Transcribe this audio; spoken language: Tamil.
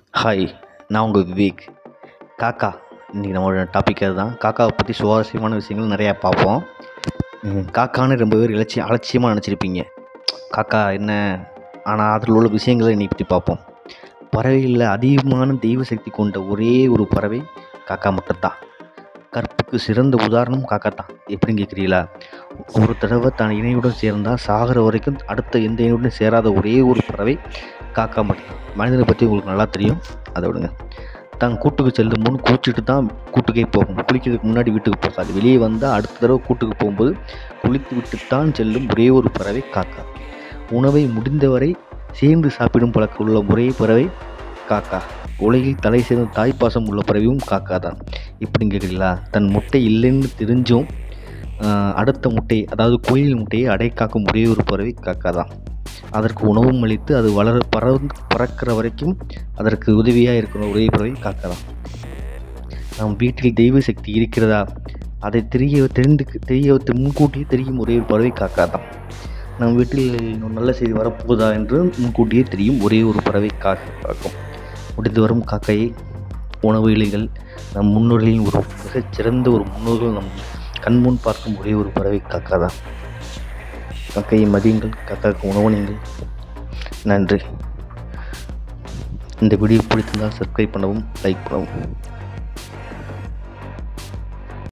ஹாய் நான் உங்கள் விவேக் காக்கா இன்றைக்கி நம்மளோட டாபிக் அதுதான் காக்காவை பற்றி சுவாரஸ்யமான விஷயங்கள் நிறையா பார்ப்போம் ம், காக்கான்னு ரொம்ப பேர் இலட்சி அலட்சியமாக நினச்சிருப்பீங்க காக்கா என்ன ஆனால் அதில் உள்ள விஷயங்களை இன்னைக்கு பற்றி பார்ப்போம் பறவைகளில் அதிகமான தெய்வ சக்தி கொண்ட ஒரே ஒரு பறவை காக்கா மட்டும்தான் கற்புக்கு சிறந்த உதாரணம் காக்கா தான் எப்படின்னு கேட்குறீங்களா ஒரு தடவை தான் இணையுடன் சேர்ந்தால் சாகிற வரைக்கும் அடுத்த எந்த இணையுடன் சேராத ஒரே ஒரு பறவை காக்கா மட்டும்தான் மனிதனை பற்றி உங்களுக்கு நல்லா தெரியும் அதை விடுங்க தான் கூட்டுக்கு செல்லும் முன் குளிச்சுட்டு தான் கூட்டுக்கே போகும் குளிக்கிறதுக்கு முன்னாடி வீட்டுக்கு போகாது வெளியே வந்தால் அடுத்த தடவை கூட்டுக்கு போகும்போது குளித்து விட்டுத்தான் செல்லும் ஒரே ஒரு பறவை காக்கா உணவை முடிந்தவரை சேர்ந்து சாப்பிடும் பழக்கம் உள்ள ஒரே பறவை காக்கா உலகில் தலை சேர்ந்த தாய்ப்பாசம் உள்ள பறவையும் காக்கா தான் இப்படின்னு கேட்குறீங்களா தன் முட்டை இல்லைன்னு தெரிஞ்சும் ஆஹ், அடுத்த முட்டை அதாவது கோயில் முட்டையை அடை காக்கும் ஒரே ஒரு பறவை காக்கா தான் அதற்கு உணவும் அளித்து அது வளர பறந்து பறக்கிற வரைக்கும் அதற்கு உதவியாக இருக்கிற ஒரே பறவை காக்கா தான் நம் வீட்டில் தெய்வ சக்தி இருக்கிறதா அதை தெரிய தெரிந்து தெரிய முன்கூட்டியே தெரியும் ஒரே ஒரு பறவை காக்கா தான் நம் வீட்டில் ஒரு நல்ல செய்தி வரப்போகுதா என்று முன்கூட்டியே தெரியும் ஒரே ஒரு பறவை காக்கா காக்கும் முடிந்து வரும் காக்கையை உணவு இலைகள் நம் முன்னோர்களின் ஒரு மிகச் சிறந்த ஒரு முன்னோர்கள் நம் கண்முன் பார்க்கும் ஒரே ஒரு பறவை காக்கா தான் காக்கையை மதியுங்கள் காக்காவுக்கு உணவணியுங்கள் நன்றி இந்த வீடியோ பிடித்திருந்தால் சப்ஸ்கிரைப் பண்ணவும் லைக் பண்ணவும்